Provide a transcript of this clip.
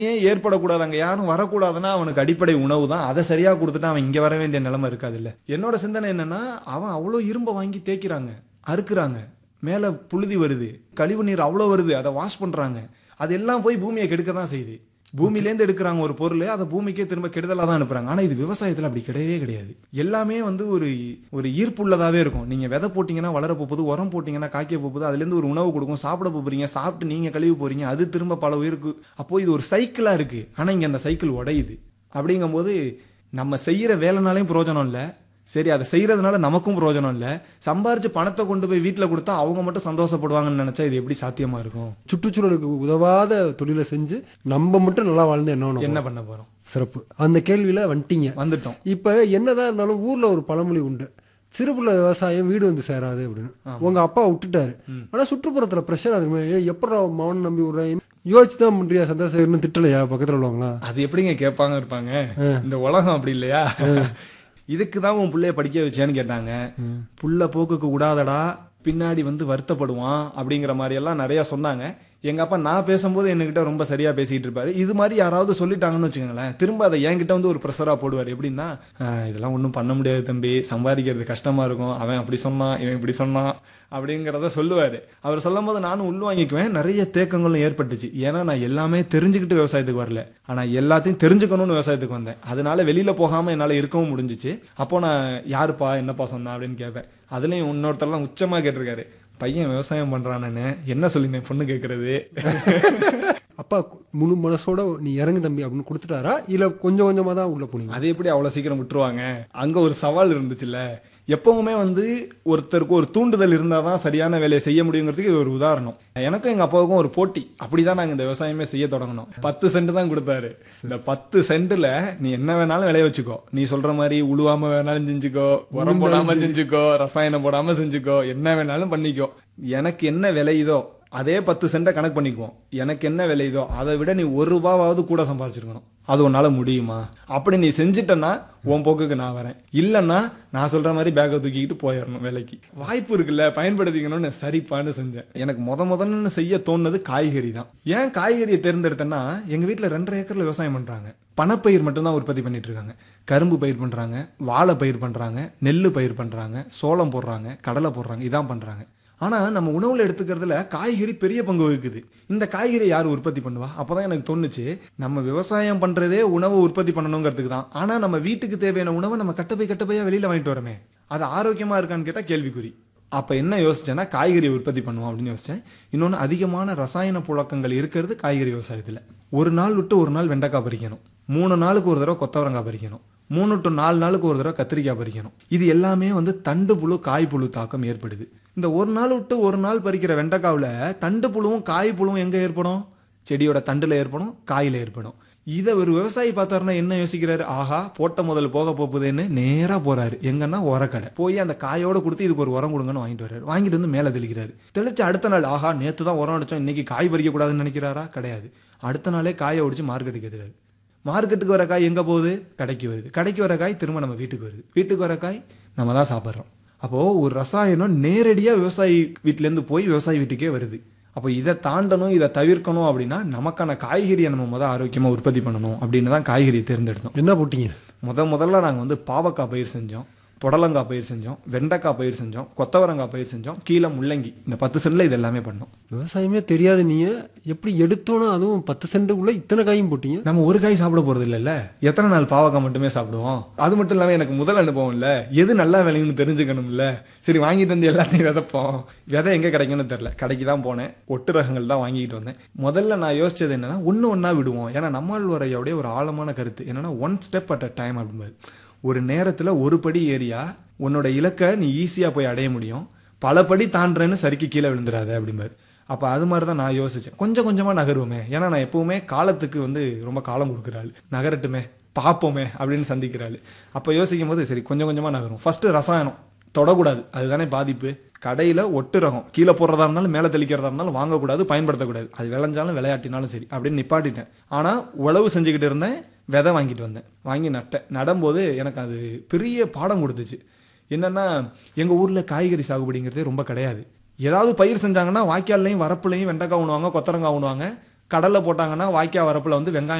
ஏன் ஏற்படக்கூடாது அங்க யாரும் வரக்கூடாதுன்னா அவனுக்கு அடிப்படை உணவு தான் அதை சரியா கொடுத்துட்டா அவன் இங்க வர வேண்டிய நிலைமை இருக்காது இல்ல என்னோட சிந்தனை என்னன்னா அவன் அவ்வளோ இரும்பை வாங்கி தேய்க்கிறாங்க அறுக்குறாங்க மேல புழுதி வருது கழிவு நீர் அவ்வளோ வருது அதை வாஷ் பண்றாங்க அது எல்லாம் போய் பூமியை கெடுக்க தான் செய்யுது பூமியிலேருந்து எடுக்கிறாங்க ஒரு பொருள் அதை பூமிக்கே திரும்ப கெடுதலாக தான் அனுப்புறாங்க ஆனால் இது விவசாயத்தில் அப்படி கிடையவே கிடையாது எல்லாமே வந்து ஒரு ஒரு ஈர்ப்புள்ளதாகவே இருக்கும் நீங்கள் விதை போட்டிங்கன்னா வளர போகுது உரம் போட்டிங்கன்னா காய்க்க போகுது அதுலேருந்து ஒரு உணவு கொடுக்கும் சாப்பிட போகிறீங்க சாப்பிட்டு நீங்கள் கழுவி போகிறீங்க அது திரும்ப பல உயிருக்கு அப்போது இது ஒரு சைக்கிளாக இருக்குது ஆனால் இங்கே அந்த சைக்கிள் உடையுது அப்படிங்கும்போது நம்ம செய்கிற வேலைனாலையும் பிரயோஜனம் இல்லை சரி அதை செய்யறதுனால நமக்கும் பிரயோஜனம் இல்லை சம்பாரிச்சு பணத்தை கொண்டு போய் வீட்டில் கொடுத்தா அவங்க மட்டும் சந்தோஷப்படுவாங்கன்னு நினைச்சா இது எப்படி சாத்தியமா இருக்கும் சுற்றுச்சூழலுக்கு உதவாத தொழிலை செஞ்சு நம்ம மட்டும் நல்லா வாழ்ந்து என்ன பண்ண என்ன போறோம்? பண்ண போறோம் சிறப்பு அந்த கேள்வியில வந்துட்டீங்க வந்துட்டோம் இப்ப என்னதான் இருந்தாலும் ஊர்ல ஒரு பழமொழி உண்டு சிறுபுள்ள விவசாயம் வீடு வந்து சேராது அப்படின்னு உங்க அப்பா விட்டுட்டாரு ஆனா சுற்றுப்புறத்துல பிரஷர் அது எப்படா மவன் நம்பி விடுறேன் யோசிச்சு தான் பண்றியா சந்திரசேகர்னு திட்டலையா பக்கத்துல உள்ளவங்களா அது எப்படிங்க கேட்பாங்க இருப்பாங்க இந்த உலகம் அப்படி இல்லையா இதுக்கு தான் உன் பிள்ளைய படிக்க வச்சேன்னு கேட்டாங்க புள்ள போக்குக்கு விடாதடா பின்னாடி வந்து வருத்தப்படுவான் அப்படிங்கிற மாதிரி எல்லாம் நிறைய சொன்னாங்க எங்க அப்பா நான் பேசும்போது என்கிட்ட ரொம்ப சரியா பேசிட்டு இருப்பாரு இது மாதிரி யாராவது சொல்லிட்டாங்கன்னு வச்சுக்கோங்களேன் திரும்ப அதை என்கிட்ட வந்து ஒரு ப்ரெஷரா போடுவார் எப்படின்னா "ஆஹ், இதெல்லாம் ஒன்றும் பண்ண முடியாது தம்பி சம்பாதிக்கிறது கஷ்டமா இருக்கும் அவன் அப்படி சொன்னான் இவன் இப்படி சொன்னான் அப்படிங்கிறத சொல்லுவார் அவர் சொல்லும் போது நானும் உள்வாங்கிக்குவேன் நிறைய தேக்கங்களும் ஏற்பட்டுச்சு ஏன்னா நான் எல்லாமே தெரிஞ்சுக்கிட்டு விவசாயத்துக்கு வரல ஆனால் எல்லாத்தையும் தெரிஞ்சுக்கணும்னு விவசாயத்துக்கு வந்தேன் அதனால வெளியில் போகாமல் என்னால் இருக்கவும் முடிஞ்சிச்சு அப்போ நான் யாருப்பா என்னப்பா சொன்னா அப்படின்னு கேட்பேன் அதுலேயும் இன்னொருத்தர்லாம் உச்சமாக கேட்டிருக்காரு பையன் விவசாயம் பண்ணுறானேன்னு என்ன சொல்லினேன் பொண்ணு கேட்குறது அப்பா முழு மனசோட நீ இறங்கு தம்பி அப்படின்னு கொடுத்துட்டாரா இல்ல கொஞ்சம் கொஞ்சமா தான் உள்ள போனீங்க அது எப்படி அவ்வளோ சீக்கிரம் விட்டுருவாங்க அங்கே ஒரு சவால் இருந்துச்சுல்ல எப்பவுமே வந்து ஒருத்தருக்கு ஒரு தூண்டுதல் இருந்தால் தான் சரியான வேலையை செய்ய முடியுங்கிறதுக்கு இது ஒரு உதாரணம் எனக்கும் எங்கள் அப்பாவுக்கும் ஒரு போட்டி அப்படி தான் நாங்கள் இந்த விவசாயமே செய்ய தொடங்கணும் பத்து சென்ட் தான் கொடுப்பாரு இந்த பத்து சென்ட்டில் நீ என்ன வேணாலும் விளைய வச்சுக்கோ நீ சொல்கிற மாதிரி உழுவாமல் வேணாலும் செஞ்சுக்கோ உரம் போடாமல் செஞ்சுக்கோ ரசாயனம் போடாமல் செஞ்சுக்கோ என்ன வேணாலும் பண்ணிக்கோ எனக்கு என்ன விளையுதோ அதே பத்து சென்ட்டை கணக்கு பண்ணிக்குவோம் எனக்கு என்ன விளையுதோ அதை விட நீ ஒரு ரூபாவாவது கூட சம்பாதிச்சிருக்கணும் அது உன்னால முடியுமா அப்படி நீ செஞ்சிட்டன்னா உன் போக்குக்கு நான் வரேன் இல்லைன்னா நான் சொல்ற மாதிரி பேக்கை தூக்கிக்கிட்டு போயிடணும் வேலைக்கு வாய்ப்பு இருக்குல்ல பயன்படுத்திக்கணும்னு சரிப்பான்னு செஞ்சேன் எனக்கு முத முதல்னு செய்ய தோணுனது காய்கறி தான் ஏன் காய்கறியை தேர்ந்தெடுத்தேன்னா எங்க வீட்டில் ரெண்டரை ஏக்கர்ல விவசாயம் பண்றாங்க பணப்பயிர் மட்டும்தான் உற்பத்தி பண்ணிட்டு இருக்காங்க கரும்பு பயிர் பண்றாங்க வாழை பயிர் பண்றாங்க நெல்லு பயிர் பண்றாங்க சோளம் போடுறாங்க கடலை போடுறாங்க இதான் பண்றாங்க ஆனா நம்ம உணவுல எடுத்துக்கிறதுல காய்கறி பெரிய பங்கு வகிக்குது இந்த காய்கறி யார் உற்பத்தி பண்ணுவா அப்பதான் எனக்கு தோணுச்சு நம்ம விவசாயம் பண்றதே உணவு உற்பத்தி பண்ணணுங்கிறதுக்கு தான் ஆனா நம்ம வீட்டுக்கு தேவையான உணவை நம்ம கட்டப்பை கட்டப்பையா வெளியில வாங்கிட்டு வரமே அது ஆரோக்கியமா இருக்கான்னு கேட்டா கேள்விக்குறி அப்ப என்ன யோசிச்சேன்னா காய்கறி உற்பத்தி பண்ணுவோம் அப்படின்னு யோசிச்சேன் இன்னொன்னு அதிகமான ரசாயன புழக்கங்கள் இருக்கிறது காய்கறி விவசாயத்துல ஒரு நாள் விட்டு ஒரு நாள் வெண்டைக்காய் பறிக்கணும் மூணு நாளுக்கு ஒரு தடவை கொத்தவரங்காய் பறிக்கணும் மூணு டு நாலு நாளுக்கு ஒரு தடவை கத்திரிக்காய் பறிக்கணும் இது எல்லாமே வந்து தண்டு புழு காய் புழு தாக்கம் ஏற்படுது இந்த ஒரு நாள் விட்டு ஒரு நாள் பறிக்கிற வெண்டைக்காவில் தண்டு புழுவும் காய் புழுவும் எங்கே ஏற்படும் செடியோட தண்டுல ஏற்படும் காயில ஏற்படும் இதை ஒரு விவசாயி பார்த்தாருன்னா என்ன யோசிக்கிறாரு ஆஹா போட்ட முதல் போக போகுதுன்னு நேரா போறாரு எங்கன்னா உரக்கடை போய் அந்த காயோட கொடுத்து இதுக்கு ஒரு உரம் கொடுங்கன்னு வாங்கிட்டு வர்றாரு வாங்கிட்டு வந்து மேலே தெளிக்கிறாரு தெளிச்சு அடுத்த நாள் ஆஹா நேத்து தான் உரம் அடிச்சோம் இன்னைக்கு காய் பறிக்க கூடாதுன்னு நினைக்கிறாரா கிடையாது அடுத்த நாளே காயை ஒடிச்சு மார்க்கெட்டுக்கு எதிராரு மார்க்கெட்டுக்கு வர காய் எங்கே போகுது கடைக்கு வருது கடைக்கு வர காய் திரும்ப நம்ம வீட்டுக்கு வருது வீட்டுக்கு வர காய் நம்ம தான் சாப்பிட்றோம் அப்போது ஒரு ரசாயனம் நேரடியாக விவசாயி வீட்டிலேருந்து போய் விவசாயி வீட்டுக்கே வருது அப்போ இதை தாண்டணும் இதை தவிர்க்கணும் அப்படின்னா நமக்கான காய்கறியை நம்ம முதல் ஆரோக்கியமாக உற்பத்தி பண்ணணும் அப்படின்னு தான் காய்கறியை தேர்ந்தெடுத்தோம் என்ன போட்டீங்க முத முதல்ல நாங்கள் வந்து பாவக்காய் பயிர் செஞ்சோம் புடலங்காய் பயிர் செஞ்சோம் வெண்டைக்காய் பயிர் செஞ்சோம் கொத்தவரங்காய் பயிர் செஞ்சோம் கீழே முள்ளங்கி இந்த பத்து சென்டில் இது எல்லாமே பண்ணோம் விவசாயமே தெரியாது நீங்க எப்படி எடுத்தோன்னு அதுவும் பத்து சென்ட்டுக்குள்ள இத்தனை காயும் போட்டீங்க நம்ம ஒரு காய் சாப்பிட போறது இல்லைல்ல எத்தனை நாள் பாவக்காய் மட்டுமே சாப்பிடுவோம் அது மட்டும் இல்லாமல் எனக்கு முதல் அனுபவம் இல்லை எது நல்லா விளையும்னு தெரிஞ்சுக்கணும்ல சரி வாங்கிட்டு வந்து எல்லாத்தையும் விதைப்போம் விதை எங்கே கிடைக்கும்னு தெரில கடைக்கு தான் போனேன் ஒட்டு ரகங்கள் தான் வாங்கிட்டு வந்தேன் முதல்ல நான் யோசிச்சது என்னன்னா ஒன்று ஒன்றா விடுவோம் ஏன்னா நம்மளுடைய ஒரு ஆழமான கருத்து என்னன்னா one step at a time அப்படிம்பாரு ஒரு நேரத்தில் ஒரு படி ஏறியா உன்னோட இலக்கை நீ ஈஸியாக போய் அடைய முடியும் பல படி தாண்டுறேன்னு சரிக்கு கீழே விழுந்துடாத அப்படிம்பாரு அப்போ அது மாதிரி தான் நான் யோசித்தேன் கொஞ்சம் கொஞ்சமாக நகருவோமே ஏன்னா நான் எப்பவுமே காலத்துக்கு வந்து ரொம்ப காலம் கொடுக்குறாள் நகரட்டுமே பார்ப்போமே அப்படின்னு சந்திக்கிறாள் அப்போ யோசிக்கும் போது சரி கொஞ்சம் கொஞ்சமாக நகரும் ஃபஸ்ட்டு ரசாயனம் தொடக்கூடாது அதுதானே பாதிப்பு கடையில் ஒட்டு ரகம் கீழே போடுறதா இருந்தாலும் மேலே தெளிக்கிறதா இருந்தாலும் வாங்கக்கூடாது பயன்படுத்தக்கூடாது அது விளைஞ்சாலும் விளையாட்டினாலும் சரி அப்படின்னு நிப்பாட்டிட்டேன் ஆனால் உழவு செஞ்சுக்கிட்டு இருந்தேன் விதை வாங்கிட்டு வந்தேன் வாங்கி நட்டேன் நடும்போது எனக்கு அது பெரிய பாடம் கொடுத்துச்சு என்னன்னா எங்கள் ஊரில் காய்கறி சாகுபடிங்கிறதே ரொம்ப கிடையாது ஏதாவது பயிர் செஞ்சாங்கன்னா வாய்க்கால்லையும் வரப்புலையும் வெண்டைக்காய் ஊனுவாங்க கொத்தரங்காய் ஊனுவாங்க கடலை போட்டாங்கன்னா வாய்க்கா வரப்புல வந்து வெங்காயம்